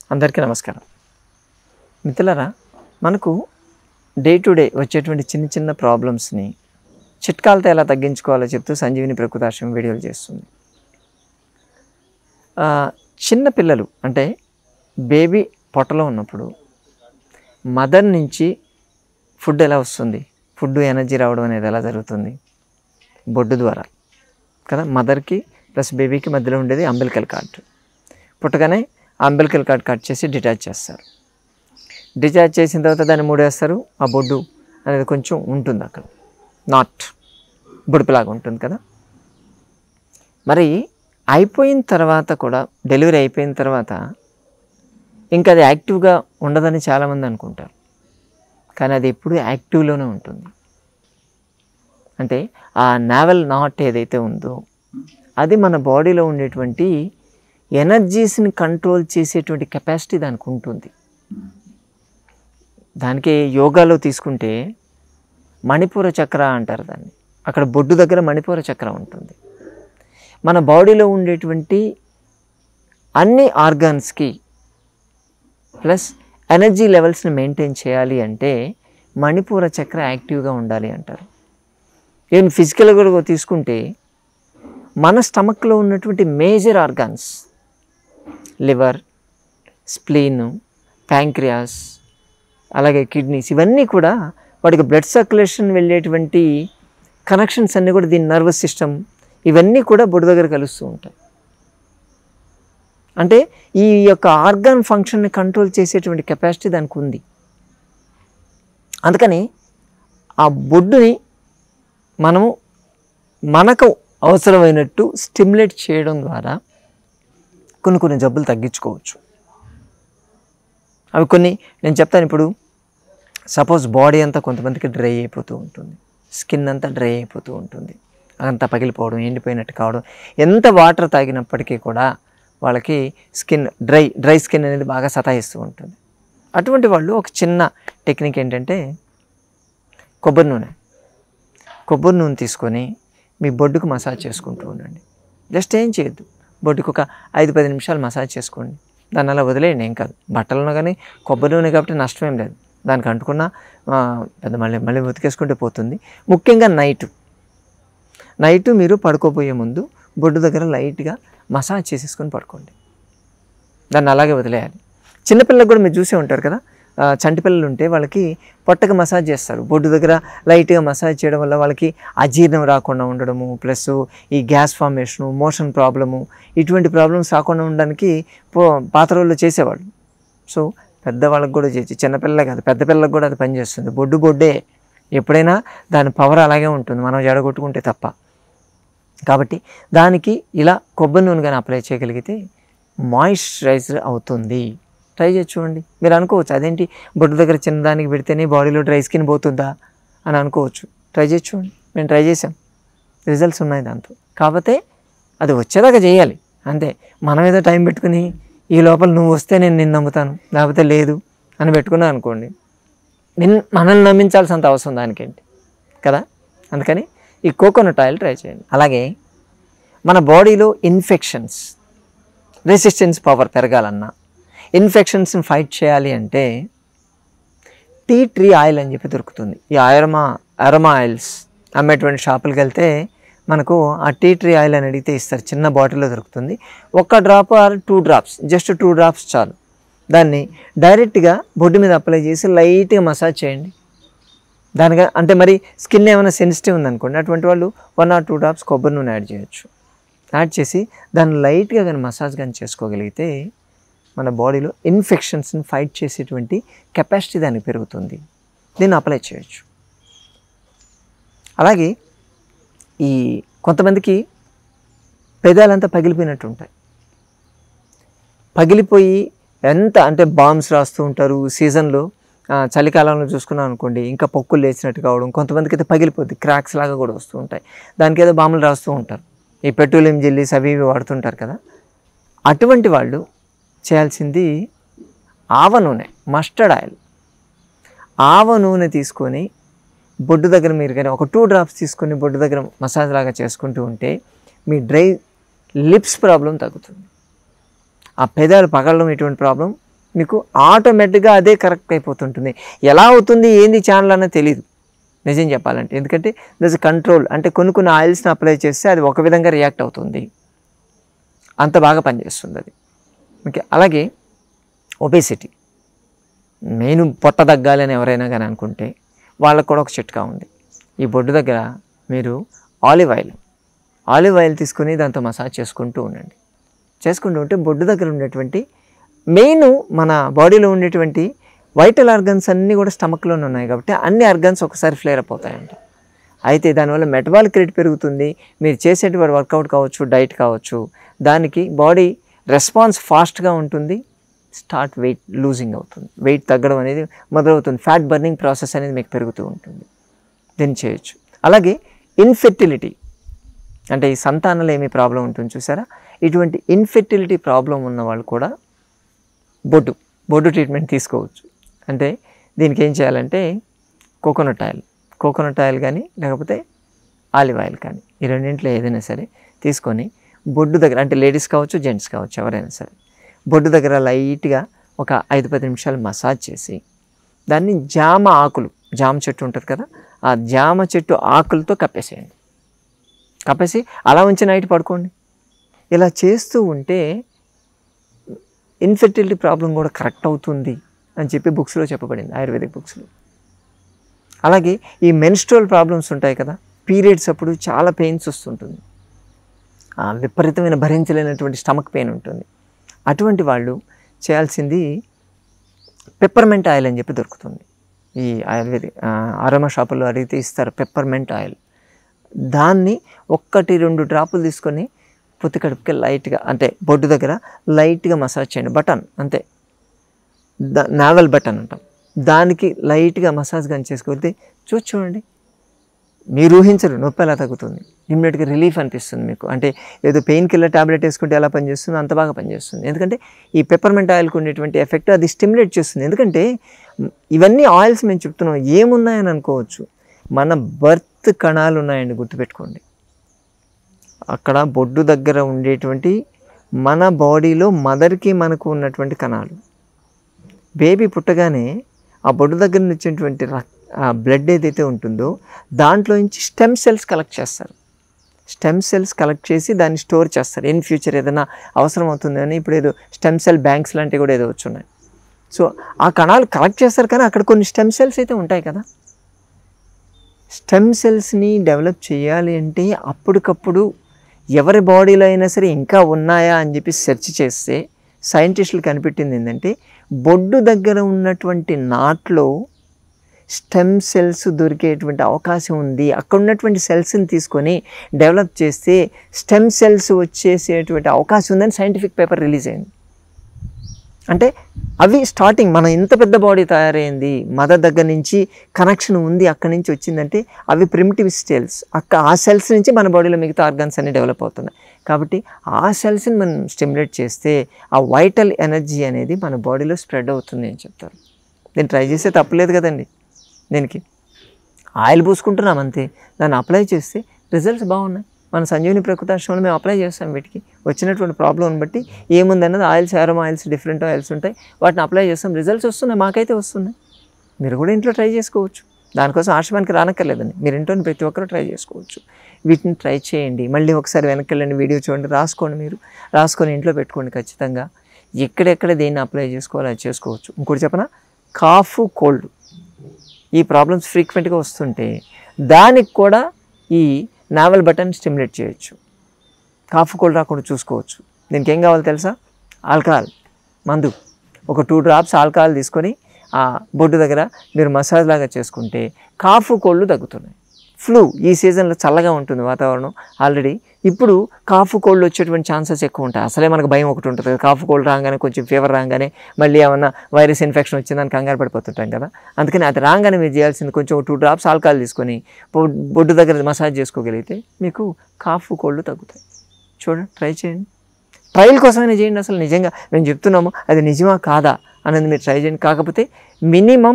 అందరికీ నమస్కారం మిత్రులారా మనకు డే టు డే వచ్చేటువంటి చిన్న చిన్న ప్రాబ్లమ్స్ని చిట్కాలతో ఎలా తగ్గించుకోవాలో చెప్తూ సంజీవిని ప్రకృతాశ్రమం వీడియోలు చేస్తుంది ఆ, చిన్న పిల్లలు అంటే బేబీ పొట్టలో ఉన్నప్పుడు మదర్ నుంచి ఫుడ్ ఎలా వస్తుంది ఫుడ్ ఎనర్జీ రావడం అనేది ఎలా జరుగుతుంది బొడ్డు ద్వారా కదా మదర్కి ప్లస్ బేబీకి మధ్యలో ఉండేది అంబిలికల్ కార్డ్ పుట్టగానే అంబిలికల్ కార్డ్ కట్ చేసి డిటాచ్ చేస్తారు డిటాచ్ చేసిన తర్వాత దాన్ని మూడేస్తారు ఆ బొడ్డు అనేది కొంచెం ఉంటుంది అక్కడ నాట్ బుడిపిలాగా ఉంటుంది కదా మరి అయిపోయిన తర్వాత కూడా డెలివరీ అయిపోయిన తర్వాత ఇంకా అది యాక్టివ్గా ఉండదని చాలామంది అనుకుంటారు కానీ అది ఎప్పుడు యాక్టివ్లోనే ఉంటుంది అంటే ఆ నావెల్ నాట్ ఏదైతే ఉందో అది మన బాడీలో ఉండేటువంటి ఎనర్జీస్ని కంట్రోల్ చేసేటువంటి కెపాసిటీ దానికి ఉంటుంది దానికి యోగాలో తీసుకుంటే మణిపూర చక్ర అంటారు దాన్ని అక్కడ బొడ్డు దగ్గర మణిపూర చక్ర ఉంటుంది మన బాడీలో ఉండేటువంటి అన్ని ఆర్గాన్స్కి ప్లస్ ఎనర్జీ లెవెల్స్ని మెయింటైన్ చేయాలి అంటే మణిపూర చక్ర యాక్టివ్గా ఉండాలి అంటారు ఈవెన్ ఫిజికల్గా కూడా తీసుకుంటే మన స్టమక్లో ఉన్నటువంటి major organs liver spleen pancreas అలాగే కిడ్నీస్ ఇవన్నీ కూడా వాటికి బ్లడ్ సర్క్యులేషన్ వెళ్ళేటువంటి కనెక్షన్స్ అన్నీ కూడా దీని నర్వస్ సిస్టమ్ ఇవన్నీ కూడా బొడ్డు దగ్గర కలుస్తూ ఉంటాయి అంటే ఈ యొక్క ఆర్గాన్ ఫంక్షన్ని కంట్రోల్ చేసేటువంటి కెపాసిటీ దానికి ఉంది అందుకని ఆ బొడ్డుని మనము మనకు అవసరమైనట్టు స్టిమ్యులేట్ చేయడం ద్వారా కొన్ని కొన్ని జబ్బులు తగ్గించుకోవచ్చు అవి కొన్ని నేను చెప్తాను ఇప్పుడు సపోజ్ బాడీ అంతా కొంతమందికి డ్రై అయిపోతూ ఉంటుంది స్కిన్ అంతా డ్రై అయిపోతూ ఉంటుంది అంతా పగిలిపోవడం ఎండిపోయినట్టు కావడం ఎంత వాటర్ తాగినప్పటికీ కూడా వాళ్ళకి స్కిన్ డ్రై డ్రై స్కిన్ అనేది బాగా సతాయిస్తూ ఉంటుంది అటువంటి వాళ్ళు ఒక చిన్న టెక్నిక్ ఏంటంటే కొబ్బరి నూనె కొబ్బరి నూనె తీసుకొని మీ బొడ్డుకు మసాజ్ చేసుకుంటూ ఉండండి జస్ట్ ఏం చేయొద్దు బొడ్డుకు ఒక ఐదు పది నిమిషాలు మసాజ్ చేసుకోండి దాన్ని అలా వదిలేయండి ఏం కాదు బట్టలను కానీ కొబ్బరి నూనె కాబట్టి నష్టం ఏం లేదు దానికి అంటుకున్న ఆ, పెద్ద మళ్ళీ మళ్ళీ ఉతికేసుకుంటే పోతుంది ముఖ్యంగా నైట్ నైట్ మీరు పడుకోబోయే ముందు బొడ్డు దగ్గర లైట్గా మసాజ్ చేసేసుకొని పడుకోండి దాన్ని అలాగే వదిలేయాలి చిన్నపిల్లలకు కూడా మీరు చూసే ఉంటారు కదా ఆ, చంటి పిల్లలు ఉంటే వాళ్ళకి పొట్టకి మసాజ్ చేస్తారు బొడ్డు దగ్గర లైట్గా మసాజ్ చేయడం వల్ల వాళ్ళకి అజీర్ణం రాకుండా ఉండడము ప్లస్ ఈ గ్యాస్ ఫార్మేషను మోషన్ ప్రాబ్లము ఇటువంటి ప్రాబ్లమ్స్ రాకుండా ఉండడానికి పో పాత రోజుల్లో చేసేవాళ్ళు సో పెద్దవాళ్ళకి కూడా చేయొచ్చు చిన్నపిల్లలే కాదు పెద్ద పిల్లలకు కూడా అది పనిచేస్తుంది బొడ్డు బొడ్డే ఎప్పుడైనా దాని పవర్ అలాగే ఉంటుంది మనం జడగొట్టుకుంటే తప్ప కాబట్టి దానికి ఇలా కొబ్బరి నూనె కానీ అప్లై చేయగలిగితే మాయిశ్చరైజర్ అవుతుంది ట్రై చేసి చూడండి మీరు అనుకోవచ్చు అదేంటి బొడ్డు దగ్గర చిన్నదానికి పెడితేనే బాడీలో డ్రై స్కిన్ పోతుందా అని అనుకోవచ్చు ట్రై చేసి చూడండి మేము ట్రై చేసాం రిజల్ట్స్ ఉన్నాయి దాంతో కాకపోతే అది వచ్చేదాకా చేయాలి అంతే మనం ఏదో టైం పెట్టుకుని ఈ లోపల నువ్వు వస్తే నేను నిన్ను నమ్ముతాను లేకపోతే లేదు అని పెట్టుకున్నా అనుకోండి నిన్ మనల్ని నమ్మించాల్సినంత అవసరం దానికేంటి కదా అందుకని ఈ కోకోనట్ ఆయిల్ ట్రై చేయండి అలాగే మన బాడీలో ఇన్ఫెక్షన్స్ రెసిస్టెన్స్ పవర్ పెరగాలన్నా ఇన్ఫెక్షన్స్ని ఫైట్ చేయాలి అంటే టీ ట్రీ ఆయిల్ అని చెప్పి దొరుకుతుంది ఈ అరమా అరమా ఆయిల్స్ అమ్మేటువంటి షాపులకు వెళ్తే మనకు ఆ టీ ట్రీ ఆయిల్ అని అడిగితే ఇస్తారు చిన్న బాటిల్లో దొరుకుతుంది ఒక్క drop or two drops just two drops చాలు దాన్ని డైరెక్ట్గా బొడ్డు మీద అప్లై చేసి లైట్గా మసాజ్ చేయండి దానిగా అంటే మరి స్కిన్ ఏమైనా సెన్సిటివ్ ఉందనుకోండి అటువంటి వాళ్ళు వన్ ఆర్ టూ డ్రాప్స్ కొబ్బరి నూనె యాడ్ చేయొచ్చు యాడ్ చేసి దాన్ని లైట్గా కానీ మసాజ్ కానీ చేసుకోగలిగితే మన బాడీలో ఇన్ఫెక్షన్స్ని ఫైట్ చేసేటువంటి కెపాసిటీ దానికి పెరుగుతుంది దీన్ని అప్లై చేయొచ్చు అలాగే ఈ కొంతమందికి పెదాలంతా పగిలిపోయినట్టు ఉంటాయి పగిలిపోయి ఎంత అంటే బాంబ్స్ రాస్తూ ఉంటారు సీజన్లో ఆ, చలికాలంలో చూసుకున్నాం అనుకోండి ఇంకా పొక్కులు లేచినట్టు కావడం కొంతమందికి అయితే పగిలిపోద్ది క్రాక్స్ లాగా కూడా వస్తూ ఉంటాయి దానికి ఏదో బాంబులు రాస్తూ ఉంటారు ఈ పెట్రోలియం జెల్లీస్ అవి ఇవి వాడుతుంటారు కదా అటువంటి వాళ్ళు చేయాల్సింది ఆవ నూనె మస్టర్డ్ ఆయిల్ ఆవ నూనె తీసుకొని బొడ్డు దగ్గర మీరు కానీ ఒక టూ డ్రాప్స్ తీసుకొని బొడ్డు దగ్గర మసాజ్ లాగా చేసుకుంటూ ఉంటే మీ డ్రై లిప్స్ ప్రాబ్లం తగ్గుతుంది ఆ పెదాలు పగలడం ఇటువంటి ప్రాబ్లం మీకు ఆటోమేటిక్గా అదే కరెక్ట్ అయిపోతుంటుంది ఎలా అవుతుంది ఏంది ఛానల్ అన్నది తెలియదు నిజం చెప్పాలంటే ఎందుకంటే దస్ కంట్రోల్ అంటే కొన్ని కొన్ని ఆయిల్స్ని అప్లై చేస్తే అది ఒక విధంగా రియాక్ట్ అవుతుంది అంత బాగా పనిచేస్తుంది అది ఓకే అలాగే ఒబేసిటీ మెయిన్ పొట్ట తగ్గాలి అని ఎవరైనా కానీ అనుకుంటే వాళ్ళకు కూడా ఒక చిట్కా ఉంది ఈ బొడ్డు దగ్గర మీరు ఆలివ్ ఆయిల్ ఆలివ్ ఆయిల్ తీసుకొని దాంతో మసాజ్ చేసుకుంటూ ఉండండి చేసుకుంటూ ఉంటే బొడ్డు దగ్గర ఉండేటువంటి మెయిన్ మన బాడీలో ఉండేటువంటి వైటల్ ఆర్గన్స్ అన్నీ కూడా స్టమక్లోనే ఉన్నాయి కాబట్టి అన్ని ఆర్గన్స్ ఒకసారి ఫ్లేర్ అప్ అవుతాయంట అయితే దానివల్ల మెటబాలిక్ రేట్ పెరుగుతుంది మీరు చేసేటువంటి వర్కౌట్ కావచ్చు డైట్ కావచ్చు దానికి బాడీ రెస్పాన్స్ ఫాస్ట్గా ఉంటుంది స్టార్ట్ వెయిట్ లూజింగ్ అవుతుంది వెయిట్ తగ్గడం అనేది మొదలవుతుంది ఫ్యాట్ బర్నింగ్ ప్రాసెస్ అనేది మీకు పెరుగుతూ ఉంటుంది దీన్ని చేయొచ్చు అలాగే ఇన్ఫెర్టిలిటీ అంటే ఈ సంతానంలో ఏమి ప్రాబ్లం ఉంటుంది చూసారా ఇటువంటి ఇన్ఫెర్టిలిటీ ప్రాబ్లం ఉన్న వాళ్ళు కూడా బొడ్డు బొడ్డు ట్రీట్మెంట్ తీసుకోవచ్చు అంటే దీనికి ఏం చేయాలంటే కోకోనట్ ఆయిల్ కోకోనట్ ఆయిల్ కానీ లేకపోతే ఆలివ్ ఆయిల్ కానీ ఈ రెండింటిలో ఏదైనా సరే తీసుకొని బొడ్డు దగ్గర అంటే లేడీస్ కావచ్చు జెంట్స్ కావచ్చు ఎవరైనా సరే బొడ్డు దగ్గర లైట్గా ఒక ఐదు పది నిమిషాలు మసాజ్ చేసి దాన్ని జామ ఆకులు జామ చెట్టు ఉంటుంది కదా ఆ జామ చెట్టు ఆకులతో కప్పేసేయండి కప్పేసి అలా ఉంచి నైట్ పడుకోండి ఇలా చేస్తూ ఉంటే ఇన్ఫెర్టిలిటీ ప్రాబ్లం కూడా కరెక్ట్ అవుతుంది అని చెప్పి బుక్స్లో చెప్పబడింది ఆయుర్వేదిక్ బుక్స్లో అలాగే ఈ మెన్స్ట్రల్ ప్రాబ్లమ్స్ ఉంటాయి కదా పీరియడ్స్ అప్పుడు చాలా పెయిన్స్ వస్తుంటుంది ఆ విపరీతమైన భరించలేనటువంటి స్టమక్ పెయిన్ ఉంటుంది అటువంటి వాళ్ళు చేయాల్సింది పెప్పర్మెంట్ ఆయిల్ అని చెప్పి దొరుకుతుంది ఈ ఆయుర్వేదిక్ ఆరమ షాపుల్లో అడిగితే ఇస్తారు పెప్పర్మెంట్ ఆయిల్ దాన్ని ఒక్కటి రెండు డ్రాపులు తీసుకొని పొత్తి కడుపుకి లైట్గా అంటే బొడ్డు దగ్గర లైట్గా మసాజ్ చేయండి బటన్ అంతే ద నావెల్ బటన్ అంటాం దానికి లైట్గా మసాజ్ కానీ చేసుకొస్తే చూసి చూడండి మీరు ఊహించరు నొప్పి ఎలా తగ్గుతుంది ఇమ్మీడియట్గా రిలీఫ్ అనిపిస్తుంది మీకు అంటే ఏదో పెయిన్ కిల్లర్ టాబ్లెట్ వేసుకుంటే ఎలా పనిచేస్తుందో అంత బాగా పనిచేస్తుంది ఎందుకంటే ఈ పెప్పర్మెంట్ ఆయిల్కి ఉండేటువంటి ఎఫెక్ట్ అది స్టిమ్యులేట్ చేస్తుంది ఎందుకంటే మ్, ఇవన్నీ ఆయిల్స్ మేము చెప్తున్నాం ఏమున్నాయని అనుకోవచ్చు మన బర్త్ కణాలు ఉన్నాయండి గుర్తుపెట్టుకోండి అక్కడ బొడ్డు దగ్గర ఉండేటువంటి మన బాడీలో మదర్కి మనకు ఉన్నటువంటి కణాలు బేబీ పుట్టగానే ఆ బొడ్డు దగ్గర నుంచి వచ్చేటువంటి రక్- ఆ బ్లడ్ ఏదైతే ఉంటుందో దాంట్లో నుంచి స్టెమ్ సెల్స్ కలెక్ట్ చేస్తారు స్టెమ్ సెల్స్ కలెక్ట్ చేసి దాన్ని స్టోర్ చేస్తారు ఇన్ ఫ్యూచర్ ఏదైనా అవసరం అవుతుందని ఇప్పుడు ఏదో స్టెమ్ సెల్ బ్యాంక్స్ లాంటివి కూడా ఏదో వచ్చున్నాయి సో ఆ కణాలు కలెక్ట్ చేస్తారు కానీ అక్కడ కొన్ని స్టెమ్ సెల్స్ అయితే ఉంటాయి కదా స్టెమ్ సెల్స్ని డెవలప్ చేయాలి అంటే అప్పటికప్పుడు ఎవరి బాడీలో అయినా సరే ఇంకా ఉన్నాయా అని చెప్పి సెర్చ్ చేస్తే సైంటిస్టులు కనిపెట్టింది ఏంటంటే బొడ్డు దగ్గర ఉన్నటువంటి నాట్లో స్టెమ్ సెల్స్ దొరికేటువంటి అవకాశం ఉంది అక్కడ ఉన్నటువంటి సెల్స్ని తీసుకొని డెవలప్ చేస్తే స్టెమ్ సెల్స్ వచ్చేసేటువంటి అవకాశం ఉందని సైంటిఫిక్ పేపర్ రిలీజ్ అయింది అంటే అవి స్టార్టింగ్ మన ఇంత పెద్ద బాడీ తయారైంది మదర్ దగ్గర నుంచి కనెక్షన్ ఉంది అక్కడి నుంచి వచ్చిందంటే అవి ప్రిమిటివ్ సెల్స్ అక్క ఆ సెల్స్ నుంచి మన బాడీలో మిగతా ఆర్గన్స్ అన్ని డెవలప్ అవుతున్నాయి కాబట్టి ఆ సెల్స్ని మనం స్టిమ్యులేట్ చేస్తే ఆ వైటల్ ఎనర్జీ అనేది మన బాడీలో స్ప్రెడ్ అవుతుంది అని చెప్తారు నేను ట్రై చేస్తే తప్పలేదు కదండి దీనికి ఆయిల్ పూసుకుంటున్నాం అంతే దాన్ని అప్లై చేస్తే రిజల్ట్స్ బాగున్నాయి మన సంజీవని ప్రకృతాశ్రమంలో మేము అప్లై చేస్తాం వీటికి వచ్చినటువంటి ప్రాబ్లం బట్టి ఏముందన్నది oils aroma oils different oils ఉంటాయి వాటిని అప్లై చేస్తాం రిజల్ట్స్ వస్తున్నాయి మాకైతే వస్తున్నాయి మీరు కూడా ఇంట్లో ట్రై చేసుకోవచ్చు దానికోసం ఆశ్రమానికి రానక్కర్లేదండి మీరు ఇంట్లోని ప్రతి ఒక్కరూ ట్రై చేసుకోవచ్చు వీటిని ట్రై చేయండి మళ్ళీ ఒకసారి వెనక్కి వెళ్ళండి వీడియో చూడండి రాసుకోండి మీరు రాసుకొని ఇంట్లో పెట్టుకోండి ఖచ్చితంగా ఎక్కడెక్కడ దేన్ని అప్లై చేసుకోవాలో అది చేసుకోవచ్చు ఇంకోటి చెప్పనా కాఫ్ కోల్డ్ ఈ ప్రాబ్లమ్స్ ఫ్రీక్వెంట్గా వస్తుంటే దానికి కూడా ఈ నావెల్ బటన్ స్టిమ్యులేట్ చేయొచ్చు కాఫ్ కోల్డ్ రాకుండా చూసుకోవచ్చు దీనికి ఏం కావాలో తెలుసా ఆల్కహాల్ మందు ఒక టూ డ్రాప్స్ ఆల్కహాల్ తీసుకొని ఆ బొడ్డు దగ్గర మీరు మసాజ్ లాగా చేసుకుంటే కాఫ్ కోళ్ళు తగ్గుతున్నాయి ఫ్లూ ఈ సీజన్లో చల్లగా ఉంటుంది వాతావరణం ఆల్రెడీ ఇప్పుడు కాఫ్ కోల్డ్ వచ్చేటువంటి ఛాన్సెస్ ఎక్కువ ఉంటాయి అసలే మనకు భయం ఒకటి ఉంటుంది కదా కాఫ్ కోల్డ్ రాగానే కొంచెం ఫీవర్ రాగానే మళ్ళీ ఏమన్నా వైరస్ ఇన్ఫెక్షన్ వచ్చిందని కంగారు పడిపోతుంటాం కదా అందుకని అది రాగానే మీరు చేయాల్సింది కొంచెం టూ డ్రాప్స్ ఆల్కహాల్ తీసుకొని బొ- బొడ్డు దగ్గర మసాజ్ చేసుకోగలిగితే మీకు కాఫ్ కోల్డ్ తగ్గుతాయి చూడండి ట్రై చేయండి ట్రయల్ కోసమైనా చేయండి అసలు నిజంగా మేము చెప్తున్నాము అది నిజమా కాదా అనేది మీరు ట్రై చేయండి కాకపోతే మినిమం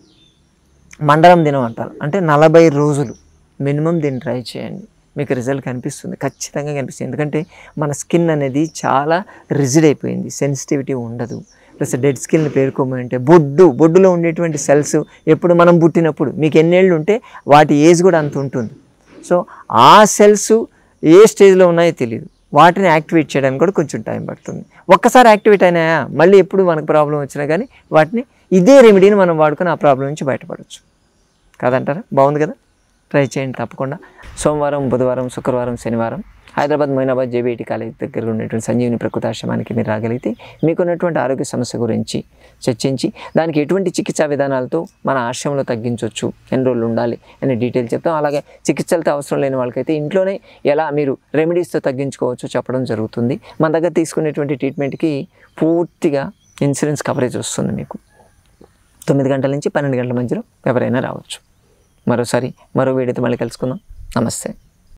మండలం దినం అంటారు అంటే నలభై రోజులు మినిమం దీన్ని ట్రై చేయండి మీకు రిజల్ట్ కనిపిస్తుంది ఖచ్చితంగా కనిపిస్తుంది ఎందుకంటే మన స్కిన్ అనేది చాలా రిజిడ్ అయిపోయింది సెన్సిటివిటీ ఉండదు ప్లస్ డెడ్ స్కిల్ని పేర్కోమంటే బొడ్డు బొడ్డులో ఉండేటువంటి సెల్స్ ఎప్పుడు మనం పుట్టినప్పుడు మీకు ఎన్నేళ్ళు ఉంటే వాటి ఏజ్ కూడా అంత ఉంటుంది సో ఆ సెల్స్ ఏ స్టేజ్లో ఉన్నాయో తెలియదు వాటిని యాక్టివేట్ చేయడానికి కూడా కొంచెం టైం పడుతుంది ఒక్కసారి యాక్టివేట్ అయినాయా మళ్ళీ ఎప్పుడు మనకు ప్రాబ్లం వచ్చినా కానీ వాటిని ఇదే రెమెడీని మనం వాడుకొని ఆ ప్రాబ్లం నుంచి బయటపడవచ్చు కాదంటారా బాగుంది కదా ట్రై చేయండి తప్పకుండా సోమవారం బుధవారం శుక్రవారం శనివారం హైదరాబాద్ మొయినాబాద్ జేబీఐటి కాలేజ్ దగ్గర ఉన్నటువంటి సంజీవిని ప్రకృతాశ్రమానికి మీరు రాగలిగితే మీకున్నటువంటి ఆరోగ్య సమస్య గురించి చర్చించి దానికి ఎటువంటి చికిత్సా విధానాలతో మన ఆశ్రమంలో తగ్గించవచ్చు ఎన్ని రోజులు ఉండాలి అనే డీటెయిల్ చెప్తాం అలాగే చికిత్సలతో అవసరం లేని వాళ్ళకైతే ఇంట్లోనే ఎలా మీరు రెమెడీస్తో తగ్గించుకోవచ్చు చెప్పడం జరుగుతుంది మన దగ్గర తీసుకునేటువంటి ట్రీట్మెంట్కి పూర్తిగా ఇన్సూరెన్స్ కవరేజ్ వస్తుంది మీకు తొమ్మిది గంటల నుంచి పన్నెండు గంటల మధ్యలో ఎవరైనా రావచ్చు మరోసారి మరో వీడియోతో మళ్ళీ కలుసుకుందాం నమస్తే